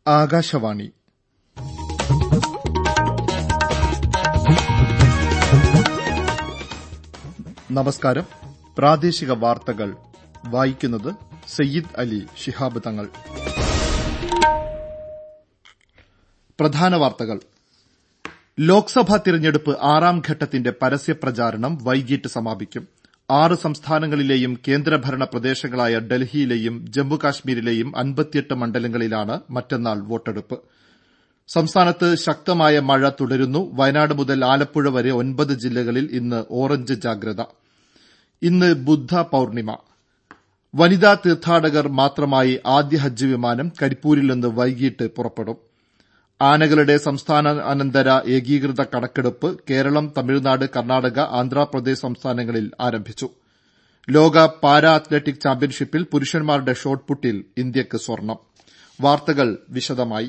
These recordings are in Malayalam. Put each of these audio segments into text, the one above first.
ആകാശവാണി നമസ്കാരം പ്രാദേശിക വാർത്തകൾ വായിക്കുന്നത് സയ്യിദ് അലി ശിഹാബ് തങ്ങൾ പ്രധാന വാർത്തകൾ ലോക്സഭാ തിരഞ്ഞെടുപ്പ് ആറാം ഘട്ടത്തിന്റെ പരസ്യപ്രചാരണം വൈകിട്ട് സമാപിക്കും ആറ് സംസ്ഥാനങ്ങളിലെയും കേന്ദ്രഭരണ പ്രദേശങ്ങളായ ഡൽഹിയിലെയും ജമ്മുകാശ്മീരിലെയും അൻപത്തിയെട്ട് മണ്ഡലങ്ങളിലാണ് മറ്റന്നാൾ വോട്ടെടുപ്പ് സംസ്ഥാനത്ത് ശക്തമായ മഴ തുടരുന്നു വയനാട് മുതൽ ആലപ്പുഴ വരെ ഒൻപത് ജില്ലകളിൽ ഇന്ന് ഓറഞ്ച് ജാഗ്രത ഇന്ന് ബുദ്ധ പൌർണിമ വനിതാ തീർത്ഥാടകർ മാത്രമായി ആദ്യ ഹജ്ജ് വിമാനം കരിപ്പൂരിൽ നിന്ന് വൈകിട്ട് പുറപ്പെടും ആനകളുടെ സംസ്ഥാനാനന്തര ഏകീകൃത കണക്കെടുപ്പ് കേരളം തമിഴ്നാട് കർണാടക ആന്ധ്രാപ്രദേശ് സംസ്ഥാനങ്ങളിൽ ആരംഭിച്ചു ലോക പാരാ അത്ലറ്റിക് ചാമ്പ്യൻഷിപ്പിൽ പുരുഷന്മാരുടെ ഷോട്ട്പുട്ടിൽ ഇന്ത്യയ്ക്ക് സ്വർണം വാർത്തകൾ വിശദമായി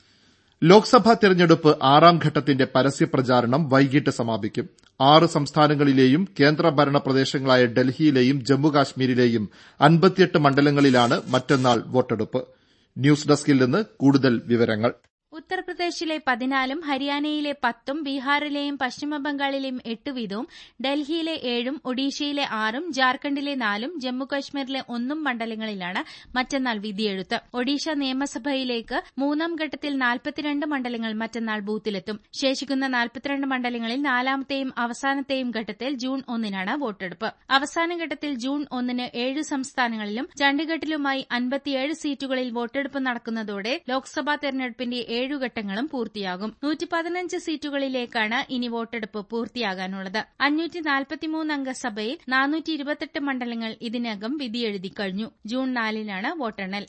ലോക്സഭാ തെരഞ്ഞെടുപ്പ് ആറാം ഘട്ടത്തിന്റെ പരസ്യപ്രചാരണം വൈകിട്ട് സമാപിക്കും ആറ് സംസ്ഥാനങ്ങളിലെയും കേന്ദ്രഭരണ പ്രദേശങ്ങളായ ഡൽഹിയിലെയും ജമ്മുകാശ്മീരിലെയും അൻപത്തിയെട്ട് മണ്ഡലങ്ങളിലാണ് മറ്റന്നാൾ വോട്ടെടുപ്പ് ന്യൂസ് ഡെസ്കിൽ നിന്ന് കൂടുതൽ വിവരങ്ങൾ ഉത്തർപ്രദേശിലെ പതിനാലും ഹരിയാനയിലെ പത്തും ബീഹാറിലെയും പശ്ചിമബംഗാളിലെയും എട്ട് വീതവും ഡൽഹിയിലെ ഏഴും ഒഡീഷയിലെ ആറും ജാർഖണ്ഡിലെ നാലും ജമ്മുകശ്മീരിലെ ഒന്നും മണ്ഡലങ്ങളിലാണ് മറ്റന്നാൾ വിധിയെഴുത്ത് ഒഡീഷ നിയമസഭയിലേക്ക് മൂന്നാം ഘട്ടത്തിൽ നാൽപ്പത്തിരണ്ട് മണ്ഡലങ്ങൾ മറ്റന്നാൾ ബൂത്തിലെത്തും ശേഷിക്കുന്ന നാൽപ്പത്തിരണ്ട് മണ്ഡലങ്ങളിൽ നാലാമത്തെയും അവസാനത്തെയും ഘട്ടത്തിൽ ജൂൺ ഒന്നിനാണ് വോട്ടെടുപ്പ് അവസാന ഘട്ടത്തിൽ ജൂൺ ഒന്നിന് ഏഴ് സംസ്ഥാനങ്ങളിലും ചണ്ഡിഗഡിലുമായി അൻപത്തിയേഴ് സീറ്റുകളിൽ വോട്ടെടുപ്പ് നടക്കുന്നതോടെ ലോക്സഭാ തെരഞ്ഞെടുപ്പിന്റെ ഏഴു ഘട്ടങ്ങളും പൂർത്തിയാകും നൂറ്റി പതിനഞ്ച് സീറ്റുകളിലേക്കാണ് ഇനി വോട്ടെടുപ്പ് പൂർത്തിയാകാനുള്ളത് അഞ്ഞൂറ്റി നാൽപ്പത്തിമൂന്ന് അംഗ സഭയിൽ നാനൂറ്റി ഇരുപത്തെട്ട് മണ്ഡലങ്ങൾ ഇതിനകം വിധിയെഴുതി കഴിഞ്ഞു ജൂൺ നാലിനാണ് വോട്ടെണ്ണൽ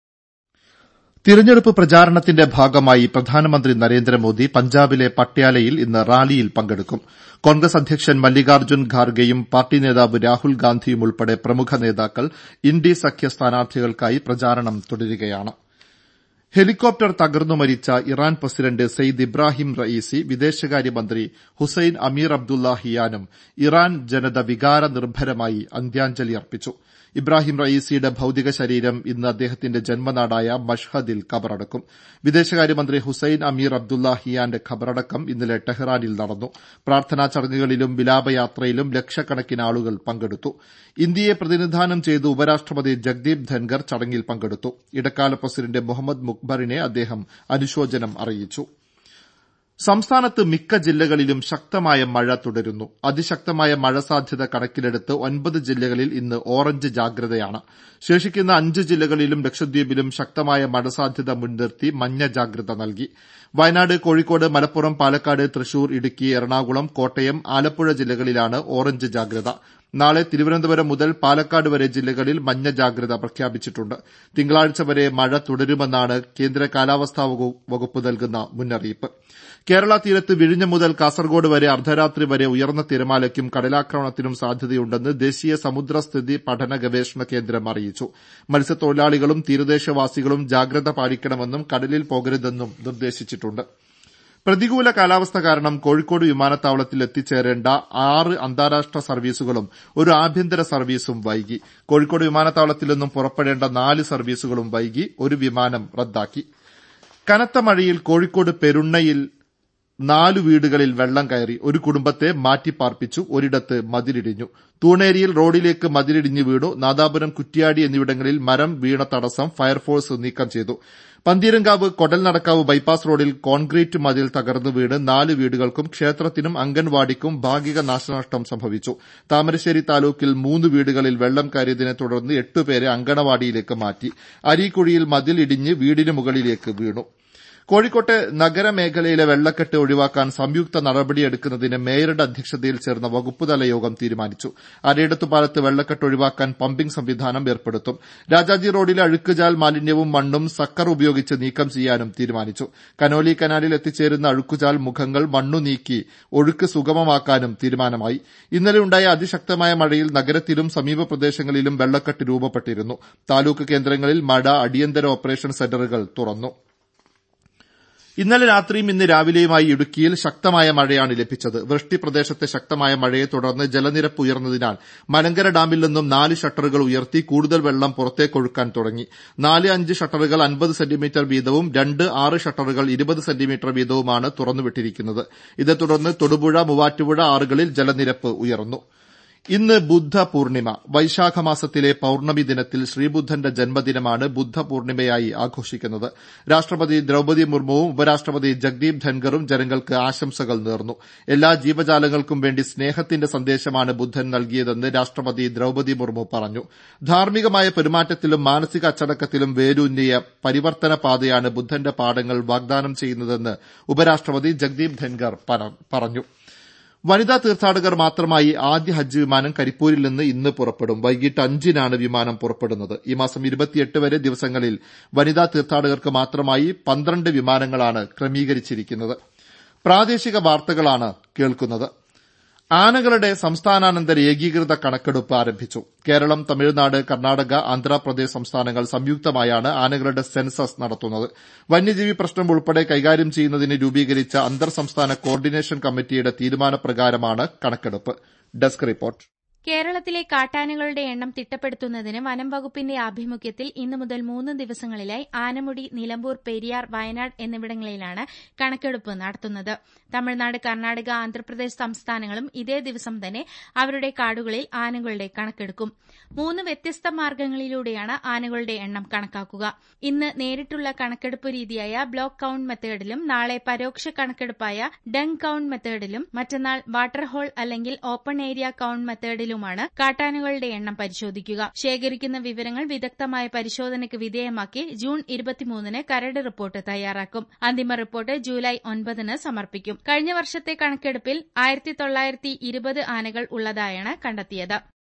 തിരഞ്ഞെടുപ്പ് പ്രചാരണത്തിന്റെ ഭാഗമായി പ്രധാനമന്ത്രി നരേന്ദ്രമോദി പഞ്ചാബിലെ പട്യാലയിൽ ഇന്ന് റാലിയിൽ പങ്കെടുക്കും കോൺഗ്രസ് അധ്യക്ഷൻ മല്ലികാർജ്ജുൻ ഖാർഗെയും പാർട്ടി നേതാവ് രാഹുൽ ഗാന്ധിയും ഉൾപ്പെടെ പ്രമുഖ നേതാക്കൾ ഇന്ത്യ സഖ്യ സ്ഥാനാർത്ഥികൾക്കായി പ്രചാരണം തുടരുകയാണ് ഹെലികോപ്റ്റർ തകർന്നു മരിച്ച Iran president Seyed Ebrahim Raisi വിദേശകാര്യമന്ത്രി ഹുസൈൻ അമീർ അബ്ദുള്ള ഹിയാനും ഇറാൻ ജനത വികാര നിർഭരമായി അന്ത്യാഞ്ജലി അർപ്പിച്ചു ഇബ്രാഹിം റയീസിയുടെ ഭൌതിക ശരീരം ഇന്ന് അദ്ദേഹത്തിന്റെ ജന്മനാടായ മഷ്ഹദിൽ ഖബറടക്കും വിദേശകാര്യമന്ത്രി ഹുസൈൻ അമീർ അബ്ദുള്ള ഹിയാന്റെ ഖബറടക്കം ഇന്നലെ ടെഹ്റാനിൽ നടന്നു പ്രാർത്ഥനാ ചടങ്ങുകളിലും വിലാപയാത്രയിലും ലക്ഷക്കണക്കിന് ആളുകൾ പങ്കെടുത്തു ഇന്ത്യയെ പ്രതിനിധാനം ചെയ്ത് ഉപരാഷ്ട്രപതി ജഗ്ദീപ് ധൻകർ ചടങ്ങിൽ പങ്കെടുത്തു ഇടക്കാല പ്രസിഡന്റ് മുഹമ്മദ് മുഖ്ബറിനെ അദ്ദേഹം അനുശോചനം അറിയിച്ചു സംസ്ഥാനത്ത് മിക്ക ജില്ലകളിലും ശക്തമായ മഴ തുടരുന്നു അതിശക്തമായ മഴ സാധ്യത കണക്കിലെടുത്ത് ഒൻപത് ജില്ലകളിൽ ഇന്ന് ഓറഞ്ച് ജാഗ്രതയാണ് ശേഷിക്കുന്ന അഞ്ച് ജില്ലകളിലും ലക്ഷദ്വീപിലും ശക്തമായ മഴ സാധ്യത മുൻനിർത്തി മഞ്ഞ ജാഗ്രത നൽകി വയനാട് കോഴിക്കോട് മലപ്പുറം പാലക്കാട് തൃശൂർ ഇടുക്കി എറണാകുളം കോട്ടയം ആലപ്പുഴ ജില്ലകളിലാണ് ഓറഞ്ച് ജാഗ്രത നാളെ തിരുവനന്തപുരം മുതൽ പാലക്കാട് വരെ ജില്ലകളിൽ മഞ്ഞ ജാഗ്രത പ്രഖ്യാപിച്ചിട്ടുണ്ട് തിങ്കളാഴ്ച വരെ മഴ തുടരുമെന്നാണ് കേന്ദ്ര കാലാവസ്ഥാ വകുപ്പ് നൽകുന്ന മുന്നറിയിപ്പ് കേരള തീരത്ത് വിഴിഞ്ഞം മുതൽ കാസർഗോഡ് വരെ അർദ്ധരാത്രി വരെ ഉയർന്ന തിരമാലയ്ക്കും കടലാക്രമണത്തിനും സാധ്യതയുണ്ടെന്ന് ദേശീയ സമുദ്രസ്ഥിതി പഠന ഗവേഷണ കേന്ദ്രം അറിയിച്ചു മത്സ്യത്തൊഴിലാളികളും തീരദേശവാസികളും ജാഗ്രത പാലിക്കണമെന്നും കടലിൽ പോകരുതെന്നും നിർദ്ദേശിച്ചിട്ടുണ്ട് പ്രതികൂല കാലാവസ്ഥ കാരണം കോഴിക്കോട് വിമാനത്താവളത്തിൽ എത്തിച്ചേരേണ്ട ആറ് അന്താരാഷ്ട്ര സർവീസുകളും ഒരു ആഭ്യന്തര സർവീസും വൈകി കോഴിക്കോട് വിമാനത്താവളത്തിൽ നിന്നും പുറപ്പെടേണ്ട നാല് സർവീസുകളും വൈകി ഒരു വിമാനം റദ്ദാക്കി കനത്ത മഴയിൽ കോഴിക്കോട് പെരുണ്ണയിൽ നാലു വീടുകളിൽ വെള്ളം കയറി ഒരു കുടുംബത്തെ മാറ്റിപ്പാർപ്പിച്ചു ഒരിടത്ത് മതിലിടിഞ്ഞു തൂണേരിയിൽ റോഡിലേക്ക് മതിലിടിഞ്ഞു വീണു നാദാപുരം കുറ്റ്യാടി എന്നിവിടങ്ങളിൽ മരം വീണ തടസ്സം ഫയർഫോഴ്സ് നീക്കം ചെയ്തു പന്തീരങ്കാവ് കൊടൽനടക്കാവ് ബൈപ്പാസ് റോഡിൽ കോൺക്രീറ്റ് മതിൽ തകർന്നു വീണ് നാല് വീടുകൾക്കും ക്ഷേത്രത്തിനും അംഗൻവാടിക്കും ഭാഗിക നാശനഷ്ടം സംഭവിച്ചു താമരശ്ശേരി താലൂക്കിൽ മൂന്ന് വീടുകളിൽ വെള്ളം കയറിയതിനെ തുടർന്ന് എട്ടുപേരെ അങ്കണവാടിയിലേക്ക് മാറ്റി അരീക്കുഴിയിൽ മതിൽ ഇടിഞ്ഞ് വീടിന് മുകളിലേക്ക് വീണു കോഴിക്കോട്ടെ നഗരമേഖലയിലെ വെള്ളക്കെട്ട് ഒഴിവാക്കാൻ സംയുക്ത നടപടിയെടുക്കുന്നതിന് മേയറുടെ അധ്യക്ഷതയിൽ ചേർന്ന വകുപ്പുതല യോഗം തീരുമാനിച്ചു അരയിടത്തുപാലത്ത് വെള്ളക്കെട്ട് ഒഴിവാക്കാൻ പമ്പിംഗ് സംവിധാനം ഏർപ്പെടുത്തും രാജാജി റോഡിലെ അഴുക്കുചാൽ മാലിന്യവും മണ്ണും സക്കർ ഉപയോഗിച്ച് നീക്കം ചെയ്യാനും തീരുമാനിച്ചു കനോലി കനാലിൽ എത്തിച്ചേരുന്ന അഴുക്കുചാൽ മുഖങ്ങൾ മണ്ണു നീക്കി ഒഴുക്ക് സുഗമമാക്കാനും തീരുമാനമായി ഇന്നലെ ഉണ്ടായ അതിശക്തമായ മഴയിൽ നഗരത്തിലും സമീപ പ്രദേശങ്ങളിലും വെള്ളക്കെട്ട് രൂപപ്പെട്ടിരുന്നു താലൂക്ക് കേന്ദ്രങ്ങളിൽ മഴ അടിയന്തര ഓപ്പറേഷൻ സെന്ററുകൾ തുറന്നു ഇന്നലെ രാത്രിയും ഇന്ന് രാവിലെയുമായി ഇടുക്കിയിൽ ശക്തമായ മഴയാണ് ലഭിച്ചത് വൃഷ്ടി പ്രദേശത്തെ ശക്തമായ മഴയെ തുടർന്ന് ജലനിരപ്പ് ഉയർന്നതിനാൽ മലങ്കര ഡാമിൽ നിന്നും നാല് ഷട്ടറുകൾ ഉയർത്തി കൂടുതൽ വെള്ളം പുറത്തേക്കൊഴുക്കാൻ തുടങ്ങി നാല് അഞ്ച് ഷട്ടറുകൾ അൻപത് സെന്റിമീറ്റർ വീതവും രണ്ട് ആറ് ഷട്ടറുകൾ ഇരുപത് സെന്റിമീറ്റർ വീതവുമാണ് തുറന്നുവിട്ടിരിക്കുന്നത് ഇതേ തുടർന്ന് തൊടുപുഴ മൂവാറ്റുപുഴ ആറുകളിൽ ജലനിരപ്പ് ഉയർന്നു ഇന്ന് ബുദ്ധ പൂർണിമ വൈശാഖ മാസത്തിലെ പൌർണമി ദിനത്തിൽ ശ്രീബുദ്ധന്റെ ജന്മദിനമാണ് ബുദ്ധ പൂർണിമയായി ആഘോഷിക്കുന്നത് രാഷ്ട്രപതി ദ്രൌപതി മുർമുവും ഉപരാഷ്ട്രപതി ജഗ്ദീപ് ധൻഖറും ജനങ്ങൾക്ക് ആശംസകൾ നേർന്നു എല്ലാ ജീവജാലങ്ങൾക്കും വേണ്ടി സ്നേഹത്തിന്റെ സന്ദേശമാണ് ബുദ്ധൻ നൽകിയതെന്ന് രാഷ്ട്രപതി ദ്രൌപതി മുർമു പറഞ്ഞു ധാർമ്മികമായ പെരുമാറ്റത്തിലും മാനസിക അച്ചടക്കത്തിലും വേരൂന്നിയ പരിവർത്തന പാതയാണ് ബുദ്ധന്റെ പാഠങ്ങൾ വാഗ്ദാനം ചെയ്യുന്നതെന്ന് ഉപരാഷ്ട്രപതി ജഗ്ദീപ് ധൻഖർ പറഞ്ഞു വനിതാ തീർത്ഥാടകർ മാത്രമായി ആദ്യ ഹജ്ജ് വിമാനം കരിപ്പൂരിൽ നിന്ന് ഇന്ന് പുറപ്പെടും വൈകിട്ട് അഞ്ചിനാണ് വിമാനം പുറപ്പെടുന്നത് ഈ മാസം ഇരുപത്തിയെട്ട് വരെ ദിവസങ്ങളിൽ വനിതാ തീർത്ഥാടകർക്ക് മാത്രമായി പന്ത്രണ്ട് വിമാനങ്ങളാണ് ക്രമീകരിച്ചിരിക്കുന്നത് പ്രാദേശിക വാർത്തകളാണ് കേൾക്കുന്നത് ആനകളുടെ സംസ്ഥാനാനന്തര ഏകീകൃത കണക്കെടുപ്പ് ആരംഭിച്ചു കേരളം തമിഴ്നാട് കർണാടക ആന്ധ്രാപ്രദേശ് സംസ്ഥാനങ്ങൾ സംയുക്തമായാണ് ആനകളുടെ സെൻസസ് നടത്തുന്നത് വന്യജീവി പ്രശ്നം ഉൾപ്പെടെ കൈകാര്യം ചെയ്യുന്നതിന് രൂപീകരിച്ച അന്തർ സംസ്ഥാന കോർഡിനേഷൻ കമ്മിറ്റിയുടെ തീരുമാനപ്രകാരമാണ് കണക്കെടുപ്പ് ഡെസ്ക് റിപ്പോർട്ട് കേരളത്തിലെ കാട്ടാനകളുടെ എണ്ണം തിട്ടപ്പെടുത്തുന്നതിന് വനം വകുപ്പിന്റെ ആഭിമുഖ്യത്തിൽ ഇന്നു മുതൽ മൂന്ന് ദിവസങ്ങളിലായി ആനമുടി നിലമ്പൂർ പെരിയാർ വയനാട് എന്നിവിടങ്ങളിലാണ് കണക്കെടുപ്പ് നടത്തുന്നത് തമിഴ്നാട് കർണാടക ആന്ധ്രാപ്രദേശ് സംസ്ഥാനങ്ങളും ഇതേ ദിവസം തന്നെ അവരുടെ കാടുകളിൽ ആനകളുടെ കണക്കെടുക്കും മൂന്ന് വ്യത്യസ്ത മാർഗ്ഗങ്ങളിലൂടെയാണ് ആനകളുടെ എണ്ണം കണക്കാക്കുക ഇന്ന് നേരിട്ടുള്ള കണക്കെടുപ്പ് രീതിയായ ബ്ലോക്ക് കൌണ്ട് മെത്തേഡിലും നാളെ പരോക്ഷ കണക്കെടുപ്പായ ഡങ് കൌണ്ട് മെത്തേഡിലും മറ്റന്നാൾ വാട്ടർ ഹോൾ അല്ലെങ്കിൽ ഓപ്പൺ ഏരിയ കൌണ്ട് മെത്തേഡിലുമാണ് കാട്ടാനകളുടെ എണ്ണം പരിശോധിക്കുക ശേഖരിക്കുന്ന വിവരങ്ങൾ വിദഗ്ധമായ പരിശോധനയ്ക്ക് വിധേയമാക്കി ജൂൺ ഇരുപത്തിമൂന്നിന് കരട് റിപ്പോർട്ട് തയ്യാറാക്കും അന്തിമ റിപ്പോർട്ട് ജൂലൈ ഒൻപതിന് സമർപ്പിക്കും കഴിഞ്ഞ വർഷത്തെ കണക്കെടുപ്പിൽ ആയിരത്തി തൊള്ളായിരത്തി ഇരുപത് ആനകൾ ഉള്ളതായാണ് കണ്ടെത്തിയത്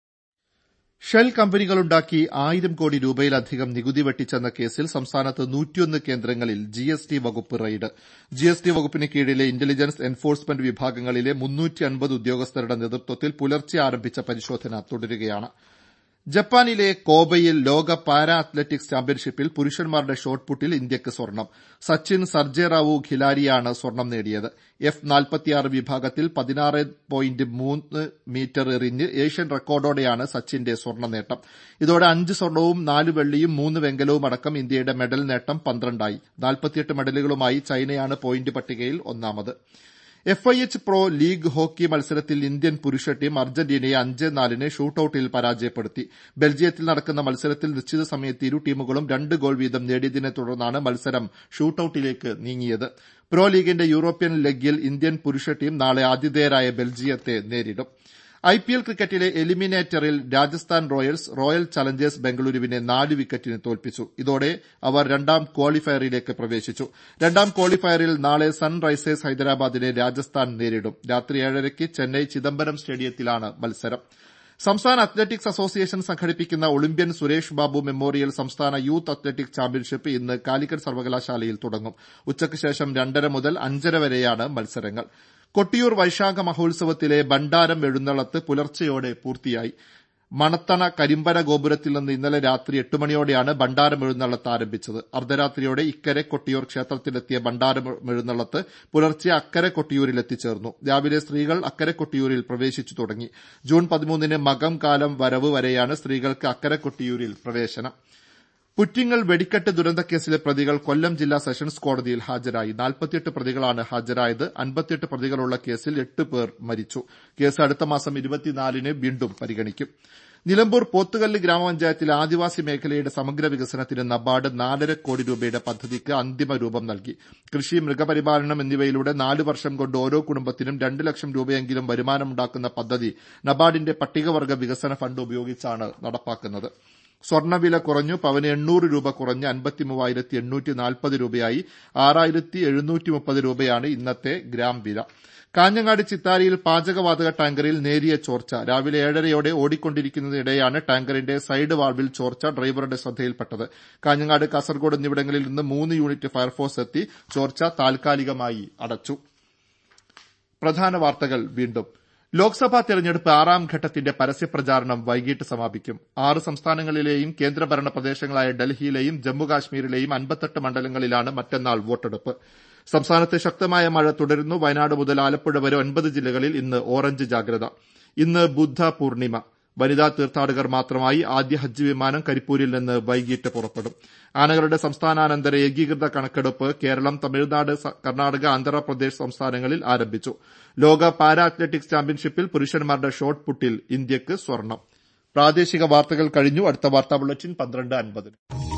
ഷെൽ കമ്പനികളുണ്ടാക്കി ആയിരം കോടി രൂപയിലധികം നികുതി വെട്ടിച്ചെന്ന കേസിൽ സംസ്ഥാനത്ത് നൂറ്റിയൊന്ന് കേന്ദ്രങ്ങളിൽ ജിഎസ്ടി വകുപ്പ് റെയ്ഡ് ജിഎസ്ടി വകുപ്പിന് കീഴിലെ ഇന്റലിജൻസ് എൻഫോഴ്സ്മെന്റ് വിഭാഗങ്ങളിലെ ഉദ്യോഗസ്ഥരുടെ നേതൃത്വത്തിൽ പുലർച്ചെ ആരംഭിച്ച പരിശോധന തുടരുകയാണ് ജപ്പാനിലെ കോബയിൽ ലോക പാരാ അത്ലറ്റിക്സ് ചാമ്പ്യൻഷിപ്പിൽ പുരുഷന്മാരുടെ ഷോട്ട്പുട്ടിൽ ഇന്ത്യയ്ക്ക് സ്വർണം സച്ചിൻ സർജേറാവു ഖിലാരിയാണ് സ്വർണം നേടിയത് എഫ് നാൽപ്പത്തിയാറ് വിഭാഗത്തിൽ പതിനാറ് പോയിന്റ് മൂന്ന് മീറ്റർ എറിഞ്ഞ് ഏഷ്യൻ റെക്കോർഡോടെയാണ് സച്ചിന്റെ സ്വർണ്ണ നേട്ടം ഇതോടെ അഞ്ച് സ്വർണവും നാല് വെള്ളിയും മൂന്ന് വെങ്കലവും അടക്കം ഇന്ത്യയുടെ മെഡൽ നേട്ടം പന്ത്രണ്ടായി നാൽപ്പത്തിയെട്ട് മെഡലുകളുമായി ചൈനയാണ് പോയിന്റ് പട്ടികയിൽ ഒന്നാമത് എഫ്ഐഎച്ച് പ്രോ ലീഗ് ഹോക്കി മത്സരത്തിൽ ഇന്ത്യൻ പുരുഷ ടീം അർജന്റീനയെ അഞ്ച് നാലിന് ഷൂട്ടൌട്ടിൽ പരാജയപ്പെടുത്തി ബെൽജിയത്തിൽ നടക്കുന്ന മത്സരത്തിൽ നിശ്ചിത സമയത്ത് ഇരു ടീമുകളും രണ്ട് ഗോൾ വീതം നേടിയതിനെ തുടർന്നാണ് മത്സരം ഷൂട്ടൌട്ടിലേക്ക് നീങ്ങിയത് പ്രോ ലീഗിന്റെ യൂറോപ്യൻ ലെഗിൽ ഇന്ത്യൻ പുരുഷ ടീം നാളെ ആതിഥേയരായ ബെൽജിയത്തെ നേരിടും ഐപിഎൽ ക്രിക്കറ്റിലെ എലിമിനേറ്ററിൽ രാജസ്ഥാൻ റോയൽസ് റോയൽ ചലഞ്ചേഴ്സ് ബംഗളൂരുവിനെ നാല് വിക്കറ്റിന് തോൽപ്പിച്ചു ഇതോടെ അവർ രണ്ടാം ക്വാളിഫയറിലേക്ക് പ്രവേശിച്ചു രണ്ടാം ക്വാളിഫയറിൽ നാളെ സൺറൈസേഴ്സ് ഹൈദരാബാദിനെ രാജസ്ഥാൻ നേരിടും രാത്രി ഏഴരയ്ക്ക് ചെന്നൈ ചിദംബരം സ്റ്റേഡിയത്തിലാണ് മത്സരം സംസ്ഥാന അത്ലറ്റിക്സ് അസോസിയേഷൻ സംഘടിപ്പിക്കുന്ന ഒളിമ്പ്യൻ സുരേഷ് ബാബു മെമ്മോറിയൽ സംസ്ഥാന യൂത്ത് അത്ലറ്റിക്സ് ചാമ്പ്യൻഷിപ്പ് ഇന്ന് കാലിക്കറ്റ് സർവകലാശാലയിൽ തുടങ്ങും ഉച്ചയ്ക്ക് ശേഷം രണ്ടര മുതൽ അഞ്ചര വരെയാണ് മത്സരങ്ങൾ കൊട്ടിയൂർ വൈശാഖ മഹോത്സവത്തിലെ ഭണ്ഡാരം എഴുന്നള്ളത്ത് പുലർച്ചെയോടെ പൂർത്തിയായി മണത്തണ കരിമ്പന ഗോപുരത്തിൽ നിന്ന് ഇന്നലെ രാത്രി എട്ട് മണിയോടെയാണ് ഭണ്ഡാരം എഴുന്നള്ളത്ത് ആരംഭിച്ചത് അർദ്ധരാത്രിയോടെ ഇക്കരെ കൊട്ടിയൂർ ക്ഷേത്രത്തിലെത്തിയ ഭണ്ഡാരം എഴുന്നള്ളത്ത് പുലർച്ചെ അക്കരെ കൊട്ടിയൂരിൽ എത്തിച്ചേർന്നു രാവിലെ സ്ത്രീകൾ അക്കരെ കൊട്ടിയൂരിൽ പ്രവേശിച്ചു തുടങ്ങി ജൂൺ പതിമൂന്നിന് മകം കാലം വരവ് വരെയാണ് സ്ത്രീകൾക്ക് അക്കരെ കൊട്ടിയൂരിൽ പ്രവേശനം പുറ്റിങ്ങൽ വെടിക്കെട്ട് ദുരന്തക്കേസിലെ പ്രതികൾ കൊല്ലം ജില്ലാ സെഷൻസ് കോടതിയിൽ ഹാജരായി നാൽപ്പത്തിയെട്ട് പ്രതികളാണ് ഹാജരായത് അൻപത്തിയെട്ട് പ്രതികളുള്ള കേസിൽ എട്ട് പേർ മരിച്ചു കേസ് അടുത്ത മാസം ഇരുപത്തിനാലിന് വീണ്ടും പരിഗണിക്കും നിലമ്പൂർ പോത്തുകല്ല് ഗ്രാമപഞ്ചായത്തിലെ ആദിവാസി മേഖലയുടെ സമഗ്ര വികസനത്തിന് നബാർഡ് നാലര കോടി രൂപയുടെ പദ്ധതിക്ക് അന്തിമ രൂപം നൽകി കൃഷി മൃഗപരിപാലനം എന്നിവയിലൂടെ നാല് വർഷം കൊണ്ട് ഓരോ കുടുംബത്തിനും രണ്ട് ലക്ഷം രൂപയെങ്കിലും വരുമാനമുണ്ടാക്കുന്ന പദ്ധതി നബാർഡിന്റെ പട്ടികവർഗ വികസന ഫണ്ട് ഉപയോഗിച്ചാണ് നടപ്പാക്കുന്നത് സ്വർണ്ണവില കുറഞ്ഞു പവന് എണ്ണൂറ് രൂപ കുറഞ്ഞ് അൻപത്തിമൂവായിരത്തി എണ്ണൂറ്റി നാൽപ്പത് രൂപയായി ആറായിരത്തി എഴുന്നൂറ്റി മുപ്പത് രൂപയാണ് ഇന്നത്തെ ഗ്രാം വില കാഞ്ഞങ്ങാട് ചിത്താരിയിൽ പാചകവാതക ടാങ്കറിൽ നേരിയ ചോർച്ച രാവിലെ ഏഴരയോടെ ഓടിക്കൊണ്ടിരിക്കുന്നതിനിടെയാണ് ടാങ്കറിന്റെ സൈഡ് വാൾവിൽ ചോർച്ച ഡ്രൈവറുടെ ശ്രദ്ധയിൽപ്പെട്ടത് കാഞ്ഞങ്ങാട് കാസർഗോഡ് എന്നിവിടങ്ങളിൽ നിന്ന് മൂന്ന് യൂണിറ്റ് ഫയർഫോഴ്സ് എത്തി ചോർച്ച താൽക്കാലികമായി അടച്ചു പ്രധാന വാർത്തകൾ വീണ്ടും ലോക്സഭാ തെരഞ്ഞെടുപ്പ് ആറാം ഘട്ടത്തിന്റെ പരസ്യപ്രചാരണം വൈകിട്ട് സമാപിക്കും ആറ് സംസ്ഥാനങ്ങളിലെയും കേന്ദ്രഭരണ പ്രദേശങ്ങളായ ഡൽഹിയിലെയും ജമ്മുകാശ്മീരിലെയും അൻപത്തെട്ട് മണ്ഡലങ്ങളിലാണ് മറ്റന്നാൾ വോട്ടെടുപ്പ് സംസ്ഥാനത്ത് ശക്തമായ മഴ തുടരുന്നു വയനാട് മുതൽ ആലപ്പുഴ വരെ ഒൻപത് ജില്ലകളിൽ ഇന്ന് ഓറഞ്ച് ജാഗ്രത ഇന്ന് ബുദ്ധ പൂർണിമ വനിതാ തീർത്ഥാടകർ മാത്രമായി ആദ്യ ഹജ്ജ് വിമാനം കരിപ്പൂരിൽ നിന്ന് വൈകിട്ട് പുറപ്പെടും ആനകളുടെ സംസ്ഥാനാനന്തര ഏകീകൃത കണക്കെടുപ്പ് കേരളം തമിഴ്നാട് കർണാടക ആന്ധ്രാപ്രദേശ് സംസ്ഥാനങ്ങളിൽ ആരംഭിച്ചു ലോക പാരാ അത്ലറ്റിക്സ് ചാമ്പ്യൻഷിപ്പിൽ പുരുഷന്മാരുടെ ഷോട്ട് പുട്ടിൽ ഇന്ത്യക്ക് സ്വർണം പ്രാദേശിക വാർത്തകൾ കഴിഞ്ഞു അടുത്ത വാർത്താ ബുള്ളറ്റിൻ പന്ത്രണ്ട് അൻപതിന്